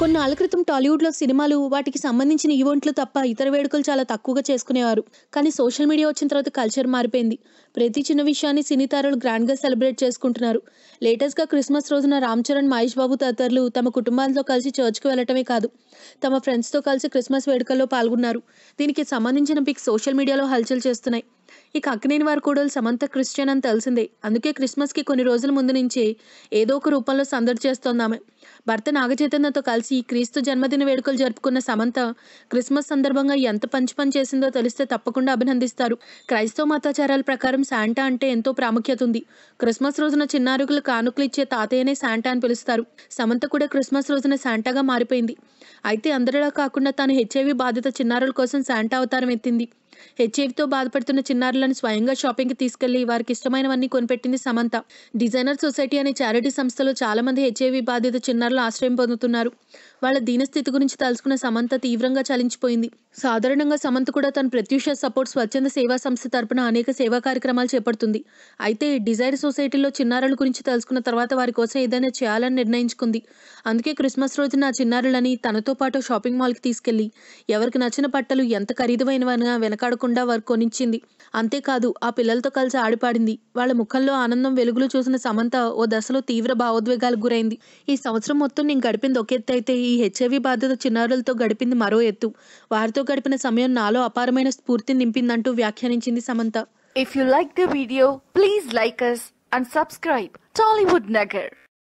కొన్నాళ్ళ క్రితం టాలీవుడ్లో సినిమాలు వాటికి సంబంధించిన ఈవెంట్లు తప్ప ఇతర వేడుకలు చాలా తక్కువగా చేసుకునేవారు కానీ సోషల్ మీడియా వచ్చిన తర్వాత కల్చర్ మారిపోయింది ప్రతి చిన్న విషయాన్ని సినీ తారలు గ్రాండ్గా సెలబ్రేట్ చేసుకుంటున్నారు లేటెస్ట్గా క్రిస్మస్ రోజున రామ్ చరణ్ మహేష్ బాబు తదితరులు తమ కుటుంబాలతో కలిసి చర్చ్కి వెళ్ళటమే కాదు తమ ఫ్రెండ్స్తో కలిసి క్రిస్మస్ వేడుకల్లో పాల్గొన్నారు దీనికి సంబంధించిన పిక్స్ సోషల్ మీడియాలో హల్చల్ చేస్తున్నాయి ఇక అక్కినేని వారి కూడా సమంత క్రిస్టియన్ అని తెలిసిందే అందుకే క్రిస్మస్కి కొన్ని రోజుల ముందు నుంచే ఏదో ఒక రూపంలో సందడి చేస్తోంది ఆమె భర్త నాగచైతన్యతో కలిసి క్రీస్తు జన్మదిన వేడుకలు జరుపుకున్న సమంత క్రిస్మస్ సందర్భంగా ఎంత పంచి పని చేసిందో తెలిస్తే తప్పకుండా అభినందిస్తారు క్రైస్తవ మతాచారాల ప్రకారం శాంటా అంటే ఎంతో ప్రాముఖ్యత ఉంది క్రిస్మస్ రోజున చిన్నారులకు కానుకలు ఇచ్చే తాతయ్యనే శాంటా అని పిలుస్తారు సమంత కూడా క్రిస్మస్ రోజున శాంటాగా మారిపోయింది అయితే అందరిలా కాకుండా తాను హెచ్ఐవి బాధిత చిన్నారుల కోసం శాంటా అవతారం ఎత్తింది హెచ్ఐవితో బాధపడుతున్న చిన్నారులను స్వయంగా షాపింగ్కి తీసుకెళ్లి వారికి ఇష్టమైనవన్నీ కొనిపెట్టింది సమంత డిజైనర్ సొసైటీ అనే చారిటీ సంస్థలో చాలా మంది హెచ్ఐవి బాధిత చిన్నారులు ఆశ్రయం పొందుతున్నారు వాళ్ళ దీనస్థితి గురించి తెలుసుకున్న సమంత తీవ్రంగా చలించిపోయింది సాధారణంగా సమంత కూడా తన ప్రత్యూష సపోర్ట్ స్వచ్ఛంద సేవా సంస్థ తరపున అనేక సేవా కార్యక్రమాలు చేపడుతుంది అయితే డిజైర్ సొసైటీలో చిన్నారుల గురించి తెలుసుకున్న తర్వాత వారి కోసం ఏదైనా చేయాలని నిర్ణయించుకుంది అందుకే క్రిస్మస్ రోజున ఆ చిన్నారులని తనతో పాటు షాపింగ్ మాల్కి తీసుకెళ్లి ఎవరికి నచ్చిన బట్టలు ఎంత ఖరీదైనవైనా వెనకాడకుండా వారు కొనిచ్చింది అంతేకాదు ఆ పిల్లలతో కలిసి ఆడిపాడింది వాళ్ళ ముఖంలో ఆనందం వెలుగులు చూసిన సమంత ఓ దశలో తీవ్ర భావోద్వేగాలకు గురైంది ఈ సంవత్సరం మొత్తం నేను గడిపింది ఒక ఎత్తు అయితే ఈ హెచ్ఐవి బాధిత చిన్నారులతో గడిపింది మరో ఎత్తు వారితో గడిపిన సమయం నాలో అపారమైన స్ఫూర్తిని నింపిందంటూ వ్యాఖ్యానించింది Samantha If you like the video, please like us and subscribe Tollywood Nagar.